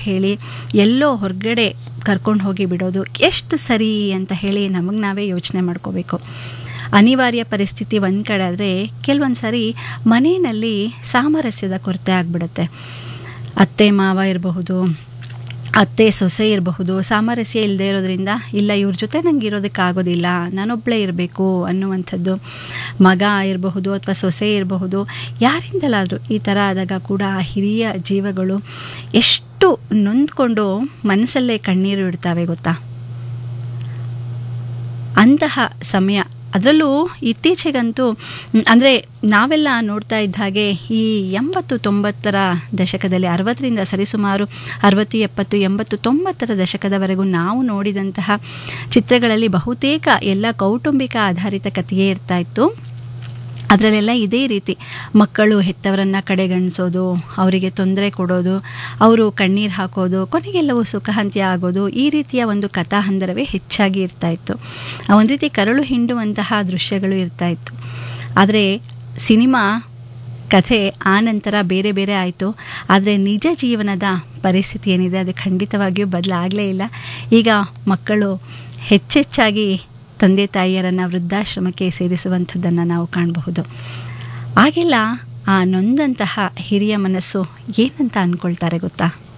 ಹೇಳಿ ಎಲ್ಲೋ ಹೊರಗಡೆ ಕರ್ಕೊಂಡು ಹೋಗಿ ಬಿಡೋದು ಎಷ್ಟು ಸರಿ ಅಂತ ಹೇಳಿ ನಮಗೆ ನಾವೇ ಯೋಚನೆ ಮಾಡ್ಕೋಬೇಕು ಅನಿವಾರ್ಯ ಪರಿಸ್ಥಿತಿ ಒಂದು ಕಡೆ ಆದರೆ ಕೆಲವೊಂದು ಸಾರಿ ಮನೆಯಲ್ಲಿ ಸಾಮರಸ್ಯದ ಕೊರತೆ ಆಗಿಬಿಡುತ್ತೆ ಅತ್ತೆ ಮಾವ ಇರಬಹುದು ಅತ್ತೆ ಸೊಸೆ ಇರಬಹುದು ಸಾಮರಸ್ಯ ಇಲ್ಲದೆ ಇರೋದ್ರಿಂದ ಇಲ್ಲ ಇವ್ರ ಜೊತೆ ನಂಗೆ ಇರೋದಕ್ಕಾಗೋದಿಲ್ಲ ನಾನೊಬ್ಬಳೇ ಇರಬೇಕು ಅನ್ನುವಂಥದ್ದು ಮಗ ಇರಬಹುದು ಅಥವಾ ಸೊಸೆ ಇರಬಹುದು ಯಾರಿಂದಲಾದರೂ ಈ ಥರ ಆದಾಗ ಕೂಡ ಆ ಹಿರಿಯ ಜೀವಗಳು ಎಷ್ಟು ನೊಂದ್ಕೊಂಡು ಮನಸ್ಸಲ್ಲೇ ಕಣ್ಣೀರು ಇಡ್ತಾವೆ ಗೊತ್ತಾ ಅಂತಹ ಸಮಯ ಅದರಲ್ಲೂ ಇತ್ತೀಚೆಗಂತೂ ಅಂದರೆ ನಾವೆಲ್ಲ ನೋಡ್ತಾ ಇದ್ದ ಹಾಗೆ ಈ ಎಂಬತ್ತು ತೊಂಬತ್ತರ ದಶಕದಲ್ಲಿ ಅರವತ್ತರಿಂದ ಸರಿಸುಮಾರು ಅರವತ್ತು ಎಪ್ಪತ್ತು ಎಂಬತ್ತು ತೊಂಬತ್ತರ ದಶಕದವರೆಗೂ ನಾವು ನೋಡಿದಂತಹ ಚಿತ್ರಗಳಲ್ಲಿ ಬಹುತೇಕ ಎಲ್ಲ ಕೌಟುಂಬಿಕ ಆಧಾರಿತ ಕಥೆಯೇ ಇರ್ತಾ ಇತ್ತು ಅದರಲ್ಲೆಲ್ಲ ಇದೇ ರೀತಿ ಮಕ್ಕಳು ಹೆತ್ತವರನ್ನು ಕಡೆಗಣಿಸೋದು ಅವರಿಗೆ ತೊಂದರೆ ಕೊಡೋದು ಅವರು ಕಣ್ಣೀರು ಹಾಕೋದು ಕೊನೆಗೆಲ್ಲವೂ ಸುಖಾಂತ್ಯ ಆಗೋದು ಈ ರೀತಿಯ ಒಂದು ಕಥಾಹಂದರವೇ ಹೆಚ್ಚಾಗಿ ಇರ್ತಾ ಇತ್ತು ಒಂದು ರೀತಿ ಕರಳು ಹಿಂಡುವಂತಹ ದೃಶ್ಯಗಳು ಇರ್ತಾ ಇತ್ತು ಆದರೆ ಸಿನಿಮಾ ಕಥೆ ಆ ನಂತರ ಬೇರೆ ಬೇರೆ ಆಯಿತು ಆದರೆ ನಿಜ ಜೀವನದ ಪರಿಸ್ಥಿತಿ ಏನಿದೆ ಅದು ಖಂಡಿತವಾಗಿಯೂ ಬದಲಾಗಲೇ ಇಲ್ಲ ಈಗ ಮಕ್ಕಳು ಹೆಚ್ಚೆಚ್ಚಾಗಿ ತಂದೆ ತಾಯಿಯರನ್ನು ವೃದ್ಧಾಶ್ರಮಕ್ಕೆ ಸೇರಿಸುವಂಥದ್ದನ್ನು ನಾವು ಕಾಣಬಹುದು ಆಗೆಲ್ಲ ಆ ನೊಂದಂತಹ ಹಿರಿಯ ಮನಸ್ಸು ಏನಂತ ಅಂದ್ಕೊಳ್ತಾರೆ ಗೊತ್ತಾ